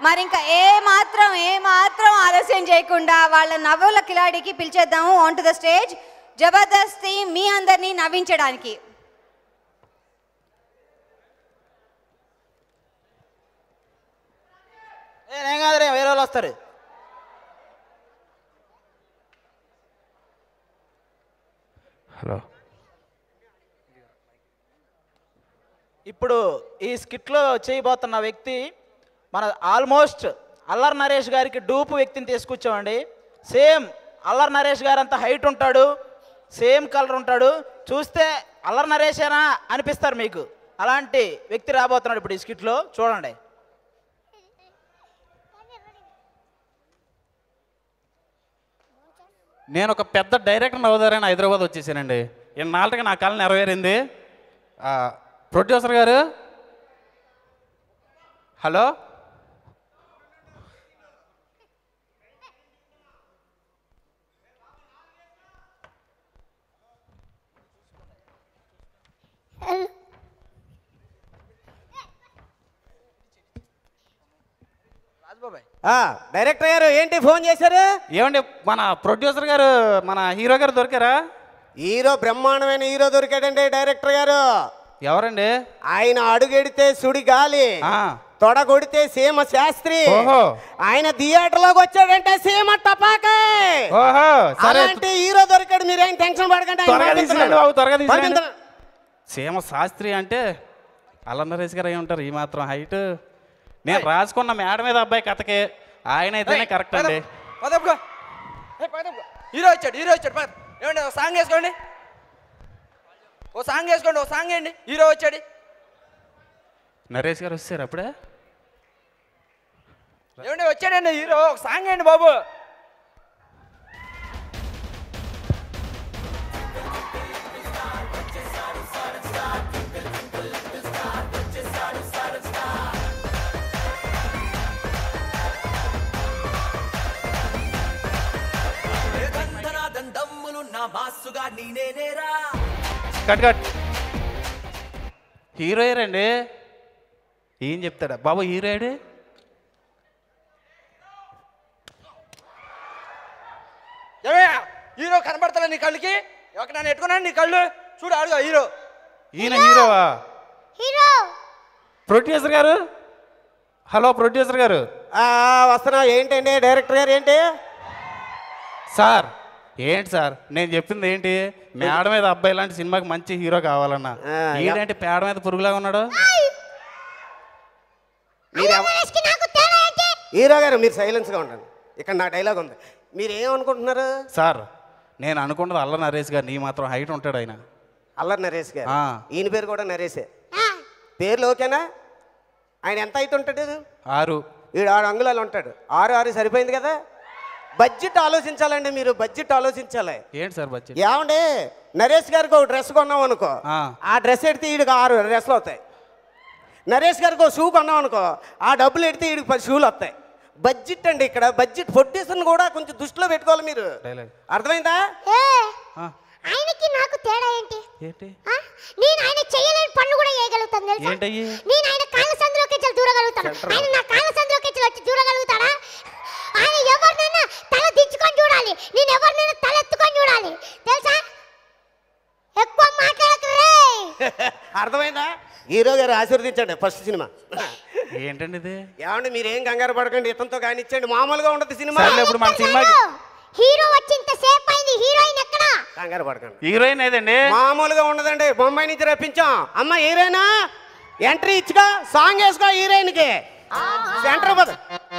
మరి ఇంకా ఏ మాత్రం ఏ మాత్రం ఆలస్యం చేయకుండా వాళ్ళ నవ్వుల కిలాడికి పిలిచేద్దాము on to the stage Jabardasth team మీ అందరినీ నవ్వించడానికి ఏ నేను కాదురే వేరే వాళ్ళు వస్తారు హలో ఇప్పుడు ఈ స్కిట్లో చేయబోతున్న వ్యక్తి మన ఆల్మోస్ట్ అల్లర్ నరేష్ గారికి డూపు వ్యక్తిని తీసుకొచ్చామండి సేమ్ అల్లర్ నరేష్ గారు అంత హైట్ ఉంటాడు సేమ్ కలర్ ఉంటాడు చూస్తే అల్లర్ నరేషేనా అనిపిస్తారు మీకు అలాంటి వ్యక్తి రాబోతున్నాడు ఇప్పుడు ఈ స్కిట్లో చూడండి నేను ఒక పెద్ద డైరెక్టర్ అవుతారని హైదరాబాద్ వచ్చేసానండి ఇన్నాళ్ళకి నా కళ నెరవేరింది ఆ, ప్రొడ్యూసర్ గారు హలో రాజబాబాయ్ ఆ, డైరెక్టర్ గారు ఏంటి ఫోన్ చేశారు ఏమండి మన ప్రొడ్యూసర్ గారు మన హీరో గారు దొరికారా హీరో బ్రహ్మాండమైన హీరో దొరికాడండి డైరెక్టర్ గారు ఎవరండి ఆయన అడుగెడితే సుడి గాలి ఆ, తొడ కొడితే సీమ శాస్త్రి ఓహో. ఆయన థియేటర్ లోకి వచ్చాడంటే సీమ టపాకాయ్ ఓహో సరే అలాంటి హీరో దొరికాడు మీరేం టెన్షన్ పడకండి ఆయన త్వరగా పంపిస్తున్నాను. తీసుకురండి బాబు, త్వరగా తీసుకురండి. పంపిస్తున్నాను. సీమ శాస్త్రి అంటే అల్లనరేష్ గారు అయి ఉంటారు ఈ మాత్రం హైట్ నేను రాసుకున్న మేడ మీద అబ్బాయి కథకి ఆయన అయితేనే కరెక్ట్ అండి పదప్పుకో ఏ పదప్పుకో హీరో వచ్చాడు హీరో వచ్చాడు పద ఏమండి ఒక సాంగ్ వేసుకోండి ఓ సాంగ్ వేసుకోండి ఓ సాంగ్ వేయండి హీరో వచ్చాడు నరేష్ గారు వచ్చారు అప్పుడే ఏమండి వచ్చాడండి హీరో ఒక సాంగ్ వేయండి బాబు కట్ కట్ హీరో రండి ఏం చెప్తాడా బాబు హీరో ఏడు ఏమయ్యా హీరో కనబడతలే నీ కళ్ళకి ఒక నన్ను ఎట్టుకున్నాను నీ కళ్ళు చూడు అడుగు హీరో ఈయన హీరోవా హీరో ప్రొడ్యూసర్ గారు హలో ప్రొడ్యూసర్ గారు ఆ, వస్తున్నా ఏంటండి డైరెక్టర్ గారు ఏంటి సార్ ఏంటి సార్ నేను చెప్పింది ఏంటి మేడ మీద అబ్బాయి లాంటి సినిమాకి మంచి హీరో కావాలన్నా ఆ, ఏంటంటే పేడ మీద పురుగులాగా ఉన్నాడు మీరు ఎవ- మనిషికి నాకు తేడా ఏంటి హీరో గారు మీరు సైలెన్స్గా ఉండండి ఇక్కడ నా డైలాగ్ ఉంది మీరు ఏమనుకుంటున్నారు సార్ నేను అనుకున్నది అల్ల నరేష్ గారు నీ మాత్రం హైట్ ఉంటాడు ఆయన అల్లరి నరేష్ గారు ఆ. ఈయన పేరు కూడా నరేషే ఆ, పేర్లు ఓకేనా ఆయన ఎంత హైట్ ఉంటాడు ఆరు ఈడు ఆరు అంగుళాలు ఉంటాడు ఆరు ఆరు సరిపోయింది కదా బడ్జెట్ ఆలోచించాలండి మీరు బడ్జెట్ ఆలోచించాలి ఏంటి సార్ బడ్జెట్ ఏమండి నరేష్ గారికి ఒక డ్రెస్ కొన్నాం అనుకో ఆ. ఆ డ్రెస్ ఎడితే ఈడికి ఆరు డ్రెస్లు అవుతాయి నరేష్ గారికి ఒక షూ కొన్నాం అనుకో ఆ డబ్బులు ఎడితే ఈడికి పది షూలు వస్తాయి బడ్జెట్ అండి ఇక్కడ బడ్జెట్ ప్రొడ్యూసర్ని కూడా కొంచెం దృష్టిలో పెట్టుకోవాలి మీరు డైలాగ్ అర్థమైందా ఏ ఆ, ఆయనకి నాకు తేడా ఏంటి ఏంటి ఆ? నేను ఆయన చేయలేని పనులు కూడా చేయగలుగుతాను తెలుసా ఏంటయ్యి? నేను ఆయన కాళ్ళ సందులోకి వచ్చి దూరగలుగుతాను ఆయన నా కాళ్ళ సందులోకి వచ్చి వచ్చి దూరగలుగుతాడా ఆయన ఎవరినైనా తల దించుకొని చూడాలి నేను ఎవరినైనా తల ఎత్తుకొని చూడాలి తెలుసా ఎక్కువ మాట్లాడకరే అర్థమైందా హీరో గారు ఆశీర్వదించండి ఫస్ట్ సినిమా ఏంటండి ఇది ఏమండి మీరేం కంగారు పడకండి ఇతనితో కానిచ్చండి మామూలుగా ఉండదు సినిమా సర్లే ఇప్పుడు మన సినిమాకి హీరో వచ్చి ఇంత సేపు అయింది హీరోయిన్ ఎక్కడా కంగారు పడకండి హీరోయిన్ ఏదండి మామూలుగా ఉండదండి బొంబాయి నుంచి రప్పించాం అమ్మ హీరోయినా ఎంట్రీ ఇచ్చుకో సాంగ్ వేసుకో హీరోయిన్కి సెంటర్ పద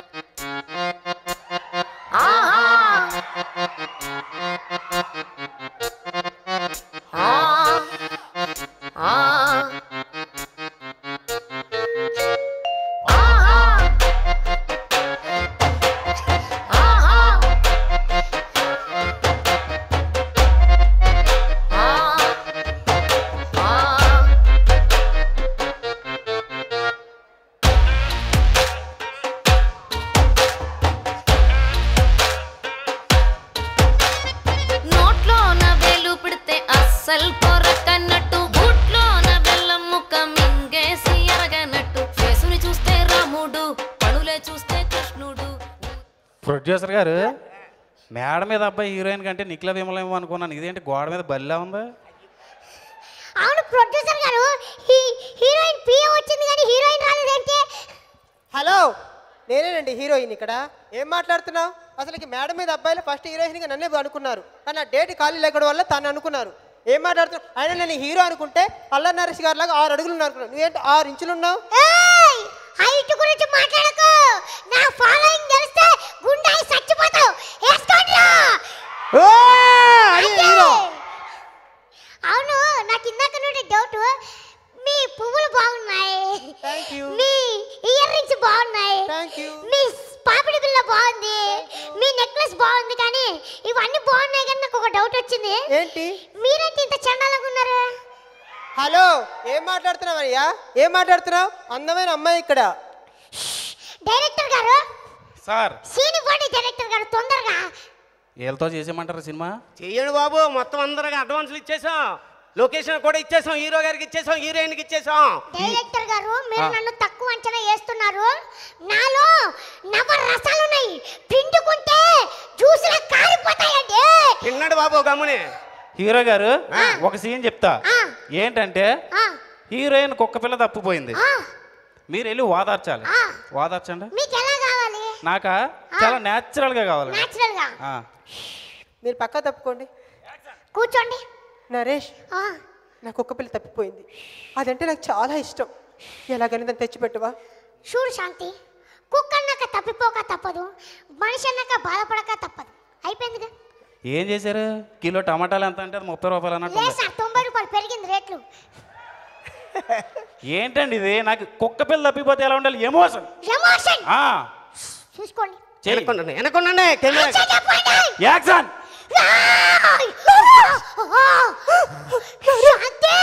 నోట్లో నా వేలు పెడితే అస్సలు కొరకన్నట్టు బూట్లో నా బెల్లం ముక్క మింగేసి ఎరగనట్టు ఫేసుని చూస్తే రాముడు పనులే చూస్తే ప్రొడ్యూసర్ గారు మేడ మీద అబ్బాయి హీరోయిన్ కంటే నిఖిల విమలేమో అనుకున్నాను ఇదేంటి గోడ మీద బల్లా ఉందా అవును ప్రొడ్యూసర్ గారు హీ- హీరోయిన్ పిఏ వచ్చింది కానీ హీరోయిన్ రాలేదేంటి హలో నేనేనండి హీరోయిన్ ఇక్కడ ఏం మాట్లాడుతున్నావు అసలుకి మేడం మీద అబ్బాయిలు ఫస్ట్ హీరోయిన్గా నన్నే అనుకున్నారు కానీ ఆ డేట్ ఖాళీ లేకపోవడం వల్ల తను అనుకున్నారు ఏం మాట్లాడుతున్నావు ఆయన నేను హీరో అనుకుంటే అల్లరి నరేష్ గారి లాగా ఆరు అడుగులు ఉన్నారు అనుకున్నాను నువ్వేంటి ఆరు ఇంచులు ఉన్నావు ఏయ్ హైట్ గురించి మాట్లాడకు నా ఫాలోయింగ్ తెలిస్తే గుండాయి చచ్చిపోతావు వేసుకోండిరా ఓ, అదే హీరో అవును నాకు ఇందాక నుండి డౌట్ మీ పువ్వులు బాగున్నాయి Thank you. మీ ఇయర్ రింగ్స్ బాగున్నాయి Thank you. మీ పాపిడి బిల్ల బాగుంది మీ నెక్లెస్ బాగుంది కానీ ఇవన్నీ బాగున్నాయి కానీ నాకు ఒక డౌట్ వచ్చింది ఏంటి మీరేంటి ఇంత చండాలంగా ఉన్నారు హలో ఏం మాట్లాడుతున్నావు అయ్యా ఏం మాట్లాడుతున్నావు అందమైన అమ్మాయి ఇక్కడ డైరెక్టర్ గారు సార్ సీన్ ఇవ్వండి డైరెక్టర్ గారు తొందరగా వీళ్ళతో చేసేయమంటారా సినిమా చెయ్యండి బాబు మొత్తం అందరికి అడ్వాన్స్లు ఇచ్చేసాం లొకేషన్ కూడా ఇచ్చేసాం హీరో గారికి ఇచ్చేసాం హీరోయిన్కి ఇచ్చేసాం డైరెక్టర్ గారు మీరు ఆ. నన్ను తక్కువ అంచనా వేస్తున్నారు నాలో నవ రసాలు ఉన్నాయి పిండుకుంటే జ్యూసులా కారిపోతాయండి తిన్నాడు బాబు గమ్ముని హీరో గారు ఒక సీన్ చెప్తా ఆ. ఏంటంటే ఆ, హీరోయిన్ కుక్క పిల్ల తప్పిపోయింది ఆ, మీరు వెళ్ళి ఓదార్చాలి ఆ. ఓదార్చండి మీకు ఎలా కావాలి నాక చాలా న్యాచురల్గా కావాలి న్యాచురల్ గా ఆ. మీరు పక్క తప్పుకోండి కూర్చోండి నరేష్ ఆ, నా కుక్క పిల్ల తప్పిపోయింది అదంటే నాకు చాలా ఇష్టం ఎలాగైనా దాన్ని తెచ్చిపెట్టవా చూడు శాంతి కుక్క అన్నాక తప్పిపోక తప్పదు మనిషి అన్నాక బాధపడక తప్పదు అయిపోయిందిగా ఏం చేశారు కిలో టమాటాలు ఎంత అంటే అది ముప్పై రూపాయలు అన్నట్టు లేదు ఉంది. సార్ తొంభై రూపాయలు పెరిగింది రేట్లు ఏంటండి ఇది నాకు కుక్క పిల్ల తప్పిపోతే ఎలా ఉండాలి ఎమోషన్ ఎమోషన్ ఆ, చూసుకోండి చెయ్యి. వెనకొండండి వెనకొండండి కెమెరా యాక్షన్ చెప్పండి యాక్షన్ ఆయ్! శాంతి!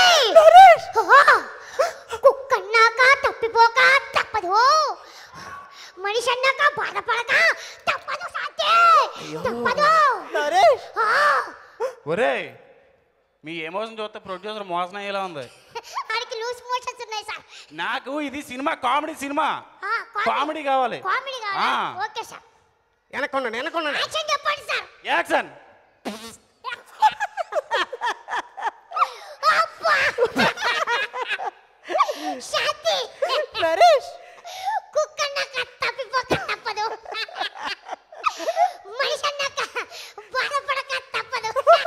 కుక్కన్నాక తప్పిపోక తప్పదు మనిషి అన్నాక బాధపడక తప్పదు శాంతి తప్పదు నరేష్ ఆ! ఒరే మీ ఎమోషన్ చూస్తే ప్రొడ్యూసర్ మోసం అయ్యేలా ఉంది ఆడికి లూజ్ మోషన్స్ ఉన్నాయి సార్ నాకు ఇది సినిమా కామెడీ సినిమా ఆ, కామెడీ కావాలి కామెడీ ఆ. కావాలా ఓకే సార్ వెనకొండండి వెనకొండండి యాక్షన్ చెప్పండి సార్ యాక్షన్ అబ్బా! శాంతి నరేష్ కుక్క అన్నాక తప్పిపోక తప్పదు మనిషి అన్నాక బాధపడక తప్పదు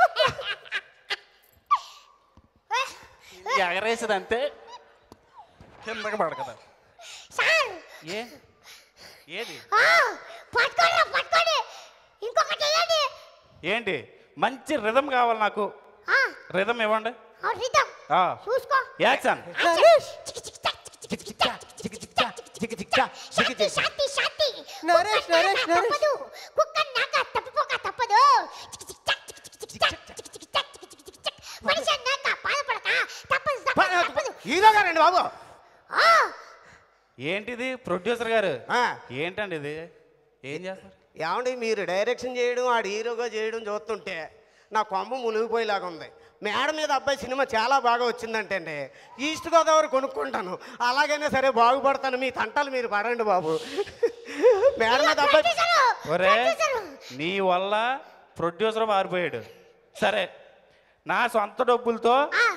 ఎగరేసేది అంతే కిందకి పడకదా సార్ ఏ ఏది ఆ, పట్టుకోండి పట్టుకోండి ఇంకొకటి వేయండి ఏంటి మంచి రిధం కావాలి నాకు ఆ, రిధం ఇవ్వండి ఆ, రితం ఆ. చూసుకో యాక్షన్ నరేష్ శాంతి శాంతి శాంతి నరేష్, నరేష్, నరేష్. తప్పదు కుక్క నాక తప్పిపోక తప్పదు మనిషి అన్నాక బాధపడక తప్పదు తప్పదు తప్పదు హీరో గారండి బాబు ఆ, ఏంటిది ప్రొడ్యూసర్ గారు ఆ. ఏంటండి ఇది ఏం చేస్తారు ఏమండి మీరు డైరెక్షన్ చేయడం ఆడు హీరోగా చేయడం చూస్తుంటే నా కొమ్మ మునిగిపోయేలాగా ఉంది మేడ మీద అబ్బాయి సినిమా చాలా బాగా వచ్చిందంటే అండి ఈస్ట్ గోదావరి కొనుక్కుంటాను అలాగైనా సరే బాగుపడతాను మీ తంటాలు మీరు పడండి బాబు మేడ మీద అబ్బాయి ప్రొడ్యూసరు, ఒరే ప్రొడ్యూసరు. నీ వల్ల ప్రొడ్యూసర్ మారిపోయాడు సరే నా సొంత డబ్బులతో ఆ.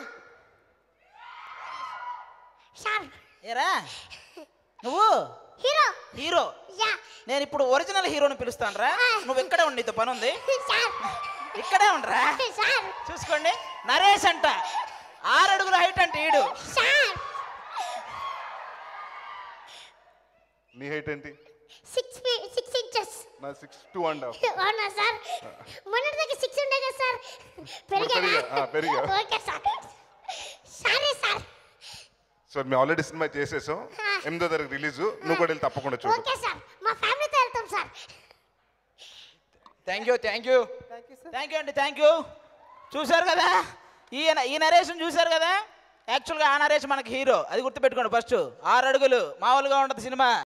సార్ ఏరా నువ్వు హీరో హీరో యా నేను ఇప్పుడు ఒరిజినల్ హీరోని పిలుస్తాను రా నువ్వు ఇక్కడే ఉండి నీతో పని ఉంది సార్ ఇక్కడే ఉండరా సార్ చూసుకోండి నరేష్ అంట ఆరు అడుగుల హైట్ అంటే ఈడు సార్ నీ హైట్ ఏంటి సిక్స్ సిక్స్ ఇంచెస్ నా సిక్స్ టూ అండ్ హాఫ్ అవునా సార్ మొన్నటి దగ్గర సిక్స్ ఉండే కదా సార్ పెరిగారా పెరిగా, ఆ, పెరిగా. ఓకే సార్ సరే సార్ సో మేము ఆల్రెడీ సినిమా చేసేసాం ఎనిమిదో తారీఖు రిలీజ్ నువ్వు కూడా వెళ్ళి తప్పకుండా చూడు ఓకే సార్ మా ఫ్యామిలీతో వెళ్తాం sir thank you thank you thank you అండి థ్యాంక్ యూ చూశారు కదా ఈ ఈ నరేషన్ చూశారు కదా యాక్చువల్గా ఆ నరేష్ మనకి హీరో అది గుర్తుపెట్టుకోండి ఫస్ట్ ఆరు అడుగులు మామూలుగా ఉంటుంది సినిమా